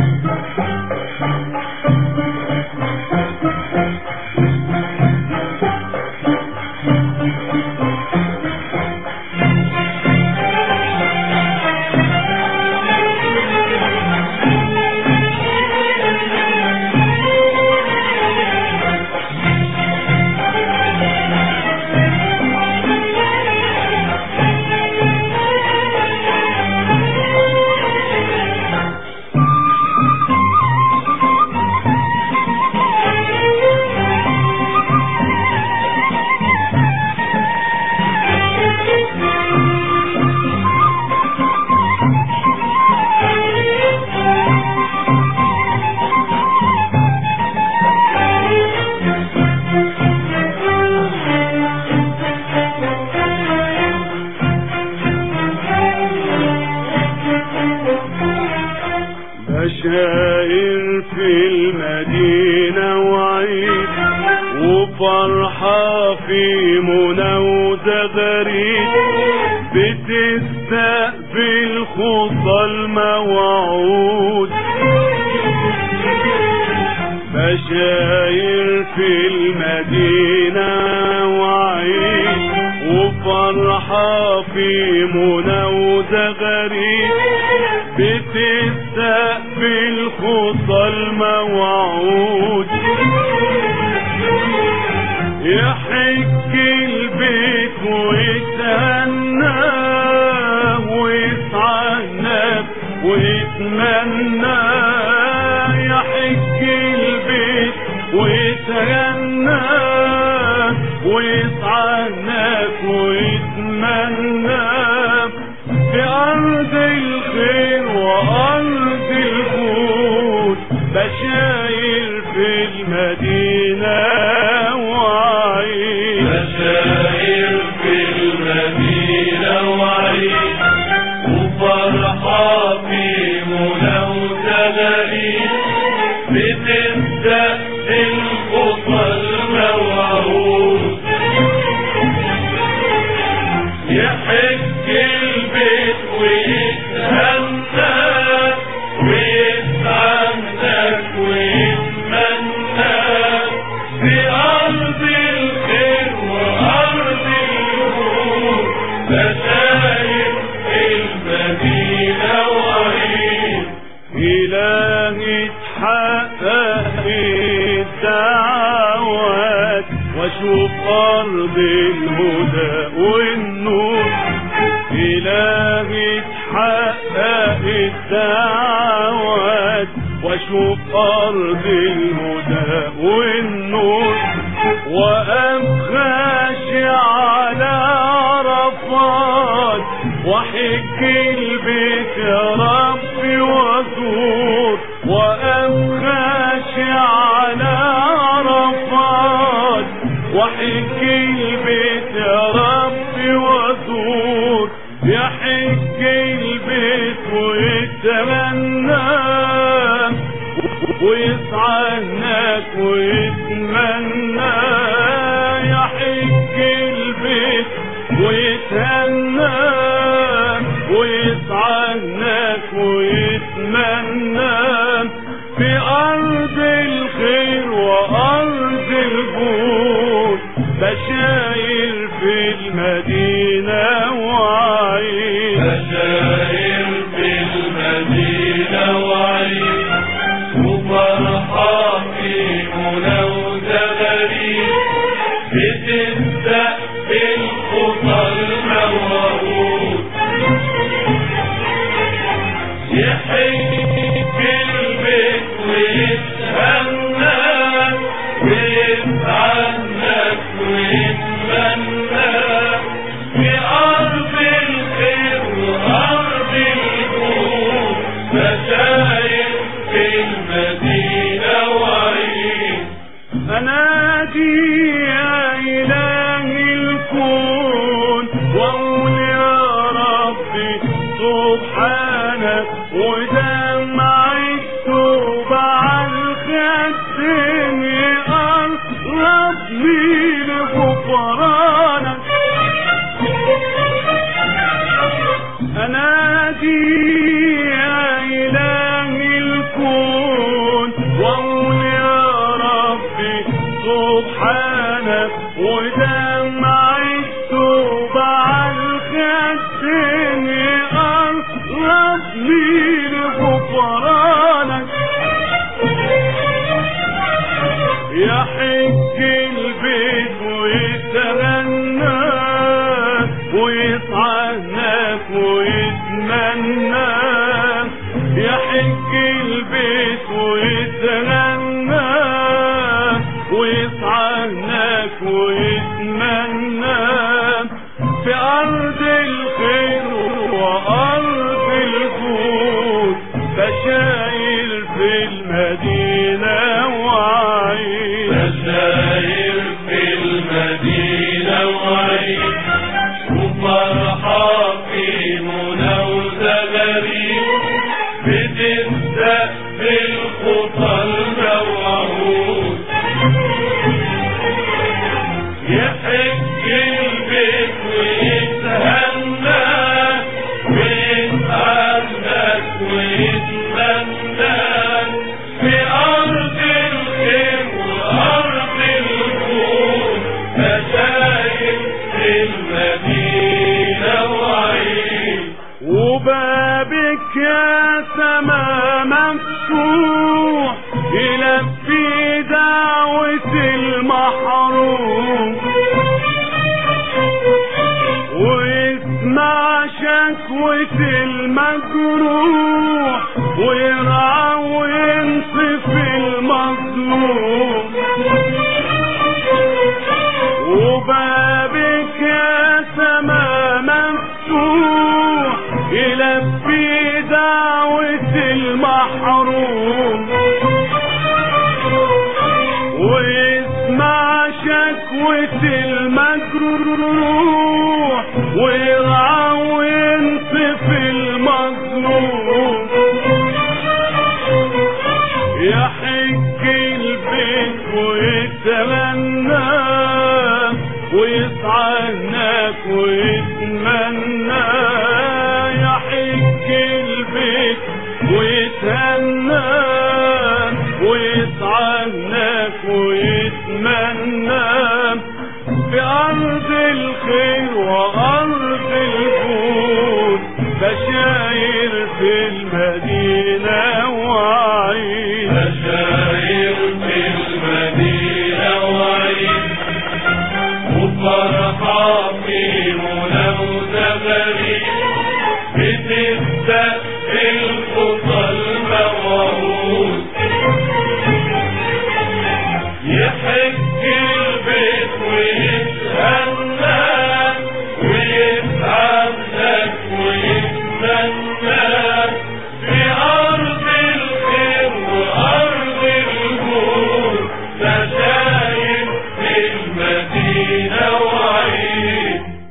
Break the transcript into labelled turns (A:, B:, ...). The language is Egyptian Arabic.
A: بشاير في المدينة وعيد وفرحة في منى وزغريد بتستقبل خطى الموعود بشاير في المدينة وعيد وفرحة في منى وزغريد بتستقبل خطى الموعود يحج البيت ويتهنى ويسعى ويتمنى يحج البيت ويتهنى ويسعى ويتمنى في أرض الخير وأرض الجود بشاير في المدينة وعيد
B: بشاير في المدينة وعيد وفرحة في منى وتغريد بتبدأ الخطى الموعود يحج البيت ويتهنى ويتعنك ويتمنى في أرض الخير وأرض النور بشاير المدينة وعيد
A: إلهي تحقق الدعوات واشوف أرض الهدى والنور إلهي تحقق الدعوات واشوف أرض الهدى والنور وأبخش على عرفات وحج البيت يا ربي وازور وأبخش على عرفات وحج البيت يا ربي وازور يحج البيت ويتمنى ويسعى هناك ويتمنى يحج البيت ويتهنى ويسعى هناك ويتمنى في أرض الخير وأرض الجود بشاير في المدينة وعيد
B: بشاير في المدينة وعيد وفرحة في منى وزغريد بتبدأ الخطى الموعود يحج البيت ويتهنى ويتعنك ويتمنى في أرض الخير وأرض الجود بشاير في المدينة وعيد
A: أنادي يا إلهي الكون وأقول يا ربي سبحانك ودمع التوبة على الخدين يقربني لغفرانك أنادي يا إلهي الكون وصلني لغفرانك يحج البيت ويتغنى ويطعنك ويتمنى يحج البيت ويتغنى ويطعنك ويتمنى في أرض الخير وأرض الجود بشاير في المدينة وعيد
B: بشاير في المدينة وعيد وفرحة في منى وزغاريد بتبدأ بالخطى الموعود يحج البيت ويتهنى ويتعنك ويتمنى في أرض الخير وأرض الجود مشايخ المدينة وعيد
A: وبابك يا سما مفتوح يلبي دعوة المحروم ويسمع شكوة المجروح ويرعى وينصف المظلوم وبابك يا سما مفتوح يلبي دعوة المحروم ويسمع شكوة المجروح ويرعى وينصف المظلوم يحج البيت ويتمنى ويطعنك ويتمنى يحج البيت ويتهنى ويطعنك ويتمنى في أرض الخير وأرض الجود بشاير في المدينة